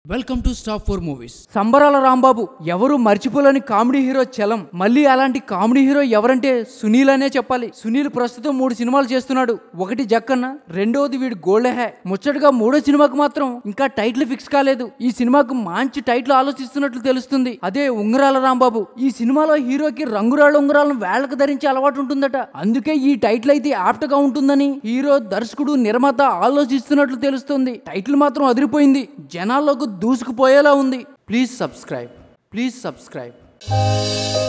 welcome to stop four movies Sambarala Rambabu ఎవరు మర్చిపోలేని comedy hero Chalam మళ్ళీ అలాంటి కామెడీ హీరో ఎవరంటే సునీల్ అనే చెప్పాలి సునీల్ ప్రస్తుతం మూడు సినిమాలు చేస్తున్నాడు ఒకటి జక్కన్న రెండోది వీడు గోల్డ్ హ్యా ముచ్చటగా మూడో సినిమాకు మాత్రం ఇంకా టైటిల్ ఫిక్స్ కాలేదు ఈ సినిమాకు మంచి టైటిల్ ఆలోచిస్తున్నట్లు తెలుస్తుంది అదే ఉంగరాల రాంబాబు ఈ సినిమాలో హీరోకి రంగురాళ్ళ ఉంగరాలను వేళ్లకు ధరించే అలవాటు ఉంటుందట అందుకే ఈ టైటిల్ అయితే యాప్ట్ గా ఉంటుందని హీరో దర్శకుడు నిర్మాత ఆలోచిస్తున్నట్లు తెలుస్తుంది టైటిల్ మాత్రం అదిరిపోయింది జనాల్లోకి దూసుకుపోయేలా ఉంది ప్లీజ్ సబ్స్క్రైబ్ ప్లీజ్ సబ్స్క్రైబ్